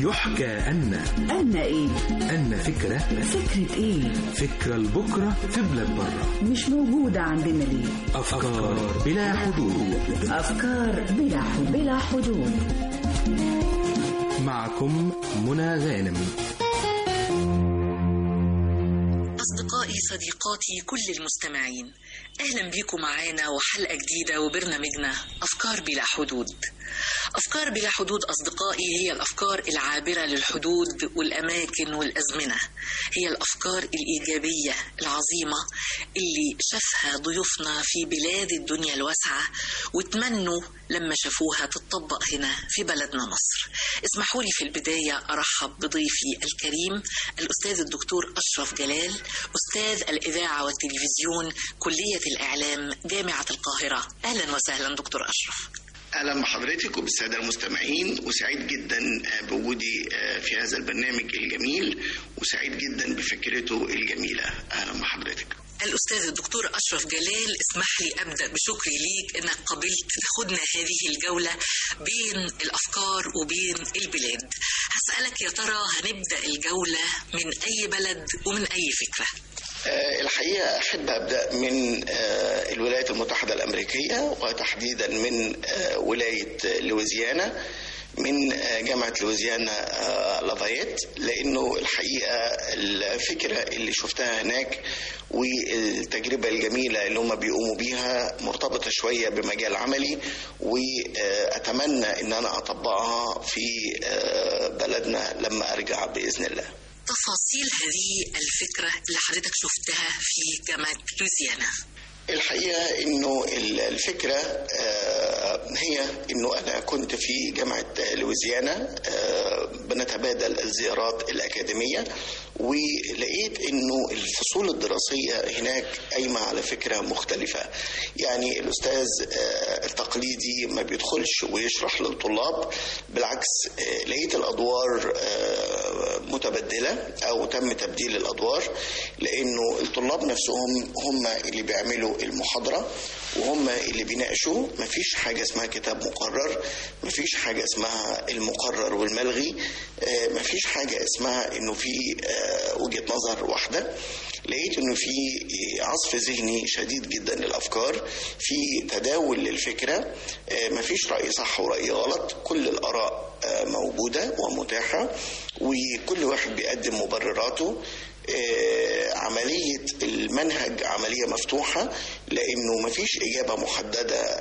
يحكى أن أن إيه؟ أن فكرة فكرة إيه؟ فكرة لبكرة في بلاد برة مش موجودة عندنا ليه؟ أفكار بلا حدود أفكار بلا حدود بلا حدود معكم منى غانم أصدقائي صديقاتي كل المستمعين أهلا بيكم معانا وحلقة جديدة وبرنامجنا أفكار بلا حدود أفكار بلا حدود أصدقائي هي الأفكار العابرة للحدود والأماكن والأزمنة هي الأفكار الإيجابية العظيمة اللي شافها ضيوفنا في بلاد الدنيا الواسعة وتمنوا لما شافوها تطبق هنا في بلدنا مصر اسمحوا لي في البداية أرحب بضيفي الكريم الأستاذ الدكتور أشرف جلال أستاذ الإذاعة والتلفزيون كلية الإعلام جامعة القاهرة أهلا وسهلا دكتور أشرف اهلا بحضرتك وبالساده المستمعين وسعيد جدا بوجودي في هذا البرنامج الجميل وسعيد جدا بفكرته الجميله اهلا بحضرتك الأستاذ الدكتور أشرف جلال اسمح لي أبدأ بشكري ليك أنك قبلت تاخدنا هذه الجولة بين الأفكار وبين البلاد هسألك يا ترى هنبدأ الجولة من أي بلد ومن أي فكرة الحقيقة أحب أبدأ من الولايات المتحدة الأمريكية وتحديدا من ولاية لويزيانا من جامعة لويزيانا لافايت لأنه الحقيقة الفكرة اللي شفتها هناك والتجربة الجميلة اللي هم بيقوموا بيها مرتبطة شوية بمجال عملي وأتمنى أن أنا أطبقها في بلدنا لما أرجع بإذن الله تفاصيل هذه الفكرة اللي حضرتك شفتها في جامعة لوزيانا الحقيقة انه الفكرة هي انه انا كنت في جامعة لويزيانا بنتبادل الزيارات الاكاديمية ولقيت انه الفصول الدراسية هناك قايمة على فكرة مختلفة يعني الاستاذ التقليدي ما بيدخلش ويشرح للطلاب بالعكس لقيت الادوار متبدلة او تم تبديل الادوار لانه الطلاب نفسهم هم اللي بيعملوا المحاضرة وهم اللي بيناقشوا مفيش حاجة اسمها كتاب مقرر مفيش حاجة اسمها المقرر والملغي مفيش حاجة اسمها انه في وجهة نظر واحدة لقيت انه في عصف ذهني شديد جدا للافكار في تداول للفكره مفيش راي صح وراي غلط كل الاراء موجوده ومتاحه وكل واحد بيقدم مبرراته عملية المنهج عملية مفتوحة لأنه مفيش إجابة محددة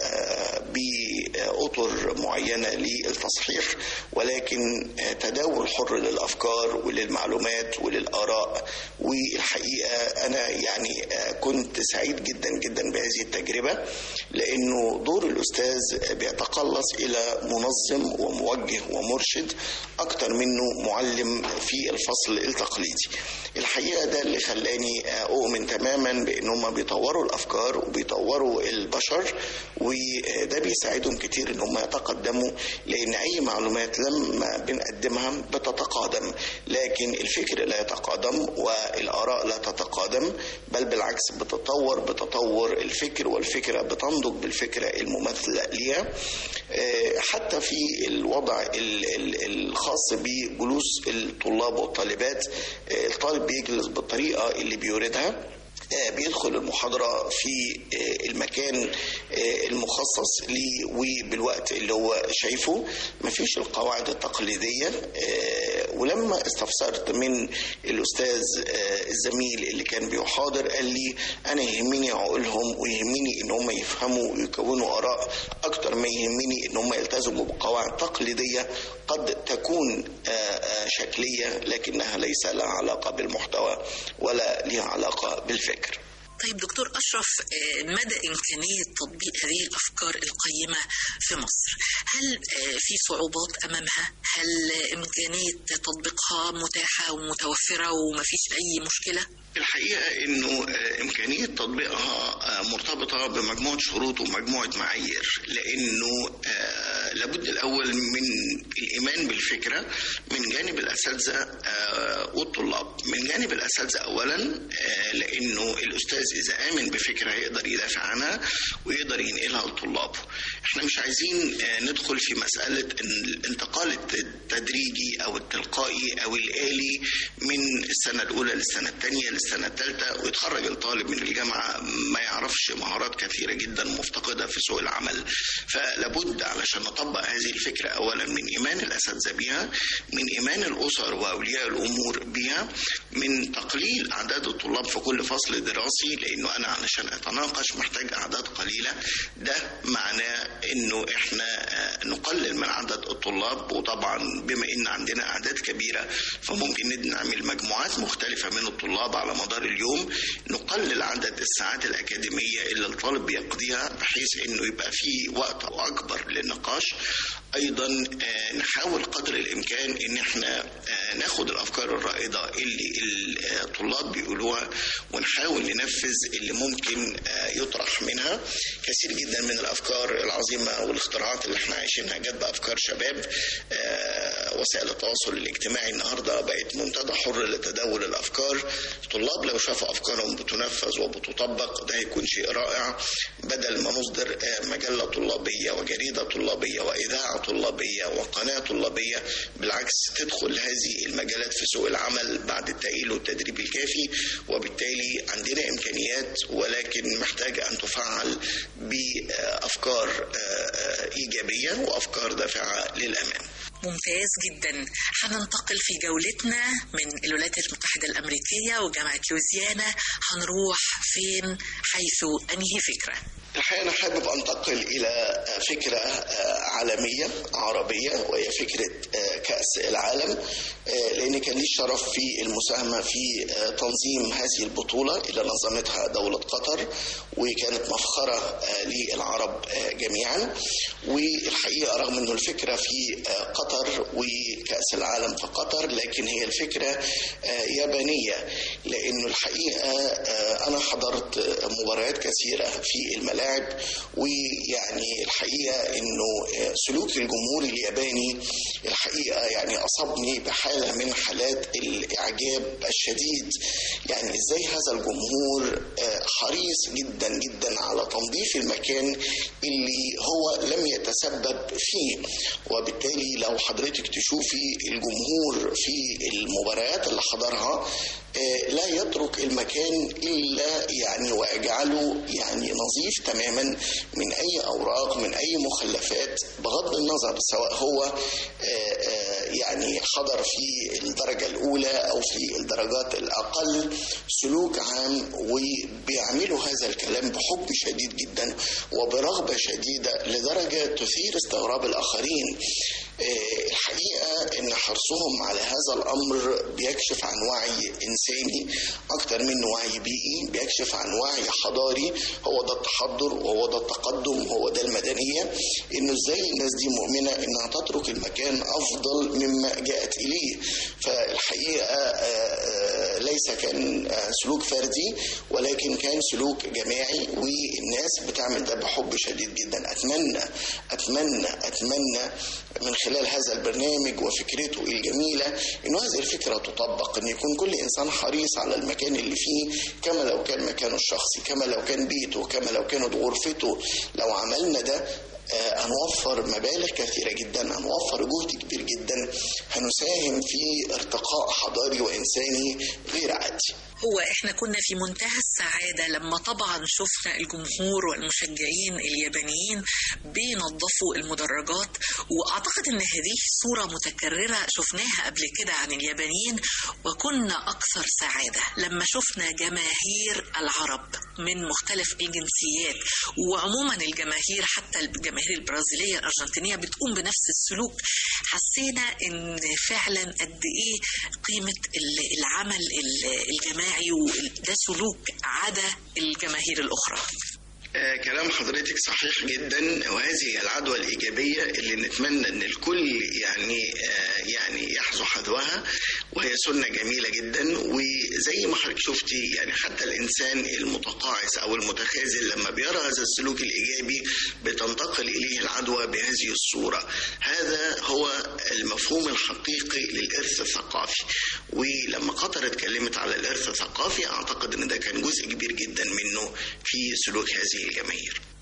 بأطر معينة للتصحيح ولكن تداول حر للأفكار وللمعلومات وللآراء والحقيقة أنا يعني كنت سعيد جدا جدا بهذه التجربة لأنه دور الأستاذ بيتقلص إلى منظم وموجه ومرشد أكتر منه معلم في الفصل التقليدي الحقيقه ده اللي خلاني اؤمن تماما بان هم بيطوروا الافكار وبيطوروا البشر وده بيساعدهم كتير ان هم يتقدموا لان اي معلومات لما بنقدمها بتتقادم لكن الفكر لا يتقادم والاراء لا تتقادم بل بالعكس بتتطور بتطور الفكر والفكره بتنضج بالفكره المماثله ليها حتى في الوضع الخاص بجلوس الطلاب والطالبات الطالب بيجلس بالطريقة اللي بيوردها بيدخل المحاضرة في المكان المخصص ليه وبالوقت اللي هو شايفه مفيش القواعد التقليدية ولما استفسرت من الأستاذ الزميل اللي كان بيحاضر قال لي أنا يهمني عقولهم ويهمني إن هم يفهموا ويكونوا آراء أكتر ما يهمني إن هم يلتزموا بقواعد تقليدية قد تكون شكلية لكنها ليس لها علاقة بالمحتوى ولا لها علاقة بالفكر طيب دكتور أشرف مدى إمكانية تطبيق هذه الأفكار القيمة في مصر هل في صعوبات أمامها هل إمكانية تطبيقها متاحة ومتوفرة ومفيش أي مشكلة الحقيقة انه امكانية تطبيقها مرتبطة بمجموعة شروط ومجموعة معايير لانه لابد الاول من الايمان بالفكرة من جانب الاساتذة والطلاب من جانب الاساتذة اولا لانه الاستاذ اذا امن بفكرة هيقدر يدافع عنها ويقدر ينقلها لطلابه احنا مش عايزين ندخل في مسألة انتقال التدريجي او التلقائي او الالي من السنه الاولى للسنه الثانيه للسنه الثالثه ويتخرج الطالب من الجامعه ما يعرفش مهارات كثيره جدا مفتقده في سوق العمل فلابد علشان نطبق هذه الفكره اولا من ايمان الاساتذه بها من ايمان الاسر واولياء الامور بها من تقليل اعداد الطلاب في كل فصل دراسي لانه انا علشان اتناقش محتاج اعداد قليله ده معناه انه احنا آه، نقلل من عدد الطلاب وطبعا بما ان عندنا اعداد كبيره فممكن نعمل مجموعات مختلفه من الطلاب على مدار اليوم نقلل عدد الساعات الاكاديميه اللي الطالب بيقضيها بحيث انه يبقى في وقت اكبر للنقاش ايضا آه، نحاول قدر الامكان ان احنا آه، ناخد الافكار الرائده اللي الطلاب بيقولوها ونحاول ننفذ اللي ممكن آه، يطرح منها كثير جدا من الافكار العظيمه والاختراعات اللي احنا عايشينها جت بافكار شباب آه، وسائل التواصل الاجتماعي النهارده بقت منتدى حر لتداول الافكار الطلاب لو شافوا افكارهم بتنفذ وبتطبق ده هيكون شيء رائع بدل ما نصدر آه، مجله طلابيه وجريده طلابيه واذاعه طلابيه وقناه طلابيه بالعكس تدخل هذه المجالات في سوق العمل بعد التأهيل والتدريب الكافي وبالتالي عندنا إمكانيات ولكن محتاجة أن تفعل بأفكار إيجابية وأفكار دافعة للأمام ممتاز جدا هننتقل في جولتنا من الولايات المتحدة الأمريكية وجامعة لوزيانا هنروح فين حيث أنهي فكرة الحقيقة أنا حابب أنتقل إلى فكرة عالمية عربية وهي فكرة كأس العالم لأن كان لي الشرف في المساهمة في تنظيم هذه البطولة اللي نظمتها دولة قطر وكانت مفخرة للعرب جميعا والحقيقة رغم أنه الفكرة في قطر وكأس العالم في قطر لكن هي الفكرة يابانية لأنه الحقيقة أنا حضرت مباريات كثيرة في الملاعب الملاعب ويعني الحقيقه انه سلوك الجمهور الياباني الحقيقه يعني اصابني بحاله من حالات الاعجاب الشديد يعني ازاي هذا الجمهور حريص جدا جدا على تنظيف المكان اللي هو لم يتسبب فيه وبالتالي لو حضرتك تشوفي الجمهور في المباريات اللي حضرها لا يترك المكان الا يعني ويجعله يعني نظيف تماما من اي اوراق من اي مخلفات بغض النظر سواء هو يعني حضر في الدرجه الاولى او في الدرجات الاقل سلوك عام وبيعملوا هذا الكلام بحب شديد جدا وبرغبه شديده لدرجه تثير استغراب الاخرين الحقيقه ان حرصهم على هذا الامر بيكشف عن وعي انساني اكتر منه وعي بيئي بيكشف عن وعي حضاري هو ده التحضر وهو ده التقدم وهو ده المدنيه انه ازاي الناس دي مؤمنه انها تترك المكان افضل مما جاءت اليه فالحقيقه ليس كان سلوك فردي ولكن كان سلوك جماعي والناس بتعمل ده بحب شديد جدا اتمنى اتمنى اتمنى من خلال هذا البرنامج وفكرته الجميلة إنه هذه الفكرة تطبق إن يكون كل إنسان حريص على المكان اللي فيه كما لو كان مكانه الشخصي كما لو كان بيته كما لو كانت غرفته لو عملنا ده هنوفر مبالغ كثيرة جدا هنوفر جهد كبير جدا هنساهم في ارتقاء حضاري وإنساني غير عادي هو احنا كنا في منتهى السعادة لما طبعا شفنا الجمهور والمشجعين اليابانيين بينظفوا المدرجات واعتقد ان هذه صورة متكررة شفناها قبل كده عن اليابانيين وكنا اكثر سعادة لما شفنا جماهير العرب من مختلف الجنسيات وعموما الجماهير حتى الجماهير البرازيلية الارجنتينية بتقوم بنفس السلوك حسينا ان فعلا قد ايه قيمة العمل الجماعي الجماعي وده سلوك عدا الجماهير الأخرى آه كلام حضرتك صحيح جدا وهذه العدوى الإيجابية اللي نتمنى أن الكل يعني آه يعني يحظو حذوها وهي سنة جميلة جدا وزي ما حضرتك شفتي يعني حتى الإنسان المتقاعس أو المتخاذل لما بيرى هذا السلوك الإيجابي بتنتقل إليه العدوى بهذه الصورة هذا هو المفهوم الحقيقي للإرث الثقافي ولما قطر اتكلمت على الإرث الثقافي أعتقد أن ده كان جزء كبير جدا منه في سلوك هذه الجماهير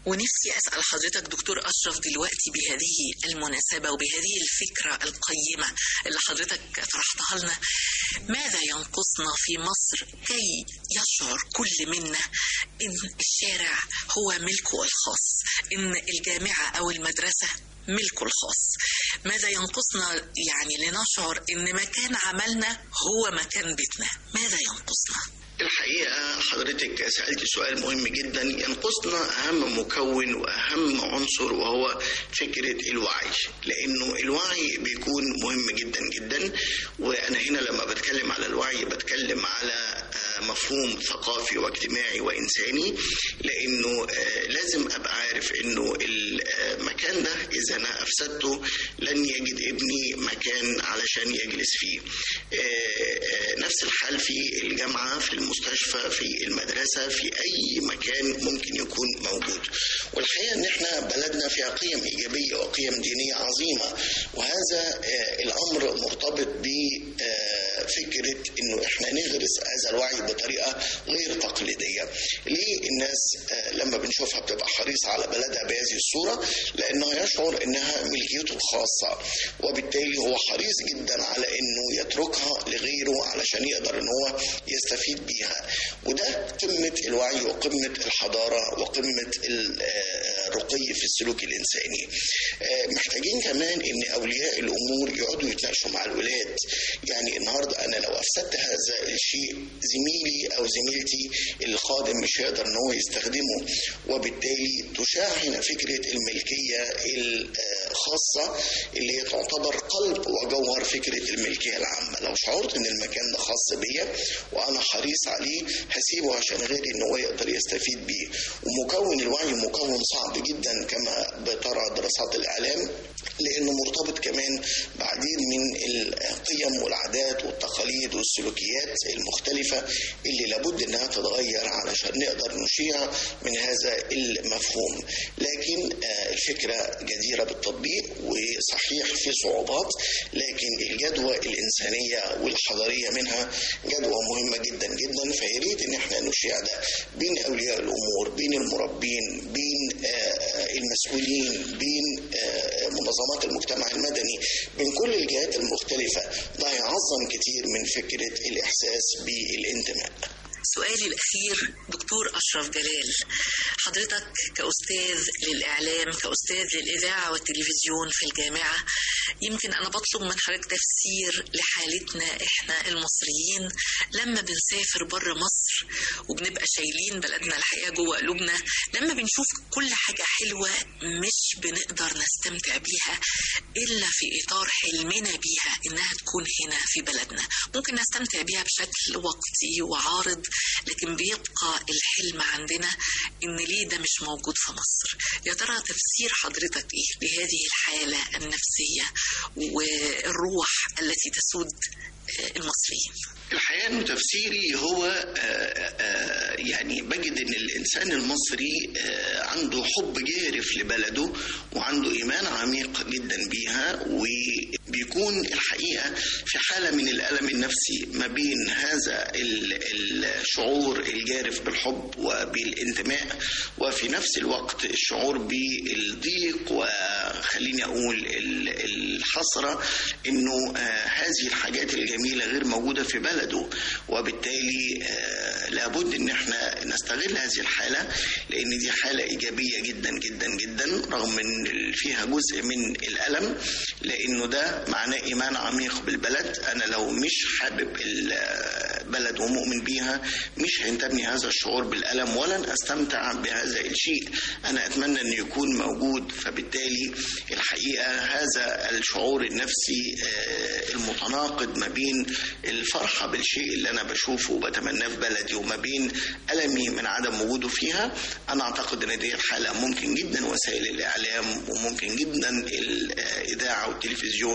ونفسي أسأل حضرتك دكتور أشرف دلوقتي بهذه المناسبة وبهذه الفكرة القيمة اللي حضرتك طرحتها لنا ماذا ينقصنا في مصر كي يشعر كل منا إن الشارع هو ملكه الخاص إن الجامعة أو المدرسة ملكه الخاص ماذا ينقصنا يعني لنشعر إن مكان عملنا هو مكان بيتنا ماذا ينقصنا الحقيقة حضرتك سألت سؤال مهم جدا ينقصنا أهم مكون وأهم عنصر وهو فكرة الوعي لأنه الوعي بيكون مهم جدا جدا وأنا هنا لما بتكلم على الوعي بتكلم على مفهوم ثقافي واجتماعي وإنساني لأنه لازم أبقى عارف أنه المكان ده إذا أنا أفسدته لن يجد ابني مكان علشان يجلس فيه نفس الحال في الجامعة في المستشفى في المدرسة في أي مكان ممكن يكون موجود والحقيقة أن احنا بلدنا فيها قيم إيجابية وقيم دينية عظيمة وهذا الأمر مرتبط بفكرة أنه احنا نغرس هذا الوعي بطريقة غير تقليدية ليه الناس لما بنشوفها بتبقى حريصة على بلدها بهذه الصورة لأنه يشعر أنها ملكيته الخاصة وبالتالي هو حريص جدا على أنه يتركها لغيره علشان يقدر أن هو يستفيد بيها وده قمة الوعي وقمة الحضارة وقمة الرقي في السلوك الإنساني محتاجين كمان أن أولياء الأمور يقعدوا يتناقشوا مع الولاد يعني النهاردة أنا لو أفسدت هذا الشيء زميلي أو زميلتي القادم مش هيقدر أن هو يستخدمه وبالتالي تشاع هنا فكرة الملكية الخاصة اللي هي تعتبر قلب وجوهر فكرة الملكية العامة لو شعرت أن المكان ده خاص بيا وأنا حريص عليه هسيبه عشان غيري أن هو يقدر يستفيد بيه ومكون الوعي مكون صعب جدا كما بترى دراسات الإعلام لأنه مرتبط كمان بعديد من القيم والعادات والتقاليد والسلوكيات المختلفة اللي لابد انها تتغير علشان نقدر نشيع من هذا المفهوم لكن الفكرة جديرة بالتطبيق وصحيح في صعوبات لكن الجدوى الإنسانية والحضارية منها جدوى مهمة جدا جدا فياريت ان احنا نشيع ده بين أولياء الأمور بين المربين بين المسؤولين بين منظمات المجتمع المدني بين كل الجهات المختلفة ده يعظم كتير من فكرة الإحساس بالانتماء سؤالي الأخير دكتور أشرف جلال حضرتك كأستاذ للإعلام كأستاذ للإذاعة والتلفزيون في الجامعة يمكن أنا بطلب من حضرتك تفسير لحالتنا إحنا المصريين لما بنسافر بره مصر وبنبقى شايلين بلدنا الحقيقة جوه قلوبنا لما بنشوف كل حاجة حلوة مش بنقدر نستمتع بيها إلا في إطار حلمنا بيها إنها تكون هنا في بلدنا ممكن نستمتع بيها بشكل وقتي وعارض لكن بيبقى الحلم عندنا ان ليه ده مش موجود في مصر يا ترى تفسير حضرتك ايه لهذه الحاله النفسيه والروح التي تسود المصريين الحقيقه انه تفسيري هو يعني بجد ان الانسان المصري عنده حب جارف لبلده وعنده ايمان عميق جدا بيها وبيكون الحقيقه في حاله من الالم النفسي ما بين هذا الشعور الجارف بالحب وبالانتماء وفي نفس الوقت الشعور بالضيق وخليني اقول الحسره انه هذه الحاجات الجميله غير موجوده في بلده وبالتالي لابد ان احنا نستغل هذه الحاله لان دي حاله ايجابيه جدا جدا جدا رغم ان فيها جزء من الالم لانه ده معناه ايمان عميق بالبلد انا لو مش حابب البلد ومؤمن بيها مش هينتابني هذا الشعور بالالم ولن استمتع بهذا الشيء انا اتمنى انه يكون موجود فبالتالي الحقيقه هذا الشعور النفسي المتناقض ما بين الفرحه بالشيء اللي انا بشوفه وبتمناه في بلدي وما بين ألمي من عدم وجوده فيها أنا أعتقد أن دي الحالة ممكن جدا وسائل الإعلام وممكن جدا الإذاعة والتلفزيون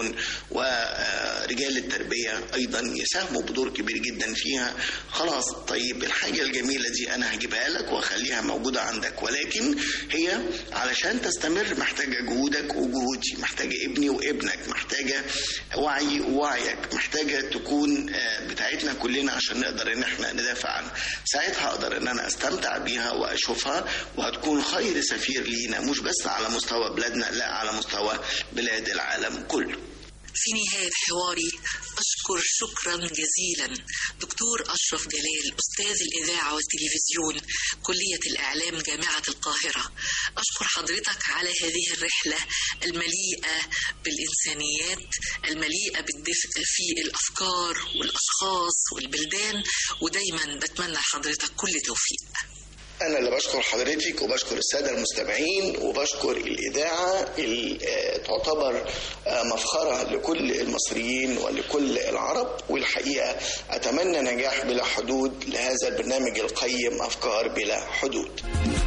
ورجال التربية أيضا يساهموا بدور كبير جدا فيها خلاص طيب الحاجة الجميلة دي أنا هجيبها لك وأخليها موجودة عندك ولكن هي علشان تستمر محتاجة جهودك وجهودي محتاجة ابني وابنك محتاجة وعي ووعيك محتاجة تكون آه، بتاعتنا كلنا عشان نقدر ان احنا ندافع عنها ساعتها اقدر ان انا استمتع بيها واشوفها وهتكون خير سفير لينا مش بس على مستوى بلادنا لا على مستوى بلاد العالم كله في نهاية حواري أشكر شكرا جزيلا دكتور أشرف جلال أستاذ الإذاعة والتلفزيون كلية الإعلام جامعة القاهرة أشكر حضرتك على هذه الرحلة المليئة بالإنسانيات المليئة بالدفء في الأفكار والأشخاص والبلدان ودايما بتمنى لحضرتك كل توفيق أنا اللي بشكر حضرتك وبشكر السادة المستمعين وبشكر الإذاعة اللي آه، تعتبر آه، مفخرة لكل المصريين ولكل العرب والحقيقة أتمنى نجاح بلا حدود لهذا البرنامج القيم أفكار بلا حدود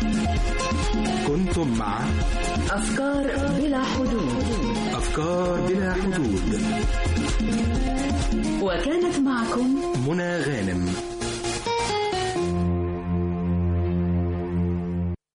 كنتم مع أفكار بلا حدود أفكار بلا حدود وكانت معكم منى غانم